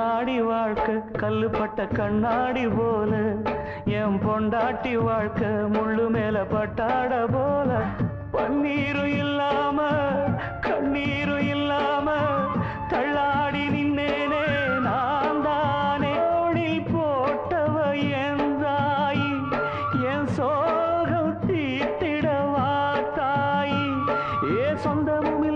முன்னாடி வாழ்க்கை கல்லுப்பட்ட கண்ணாடி போல என் பொண்டாட்டி வாழ்க்கை முள்ளு மேல பட்டாட போல பன்னீரும் இல்லாம கண்ணீரும் இல்லாம தள்ளாடி நின்னேனே நான் தானே தோளில் போட்டவ என் தாயி என் சோகம் தீர்த்திடவா தாயி ஏ சொந்தமும்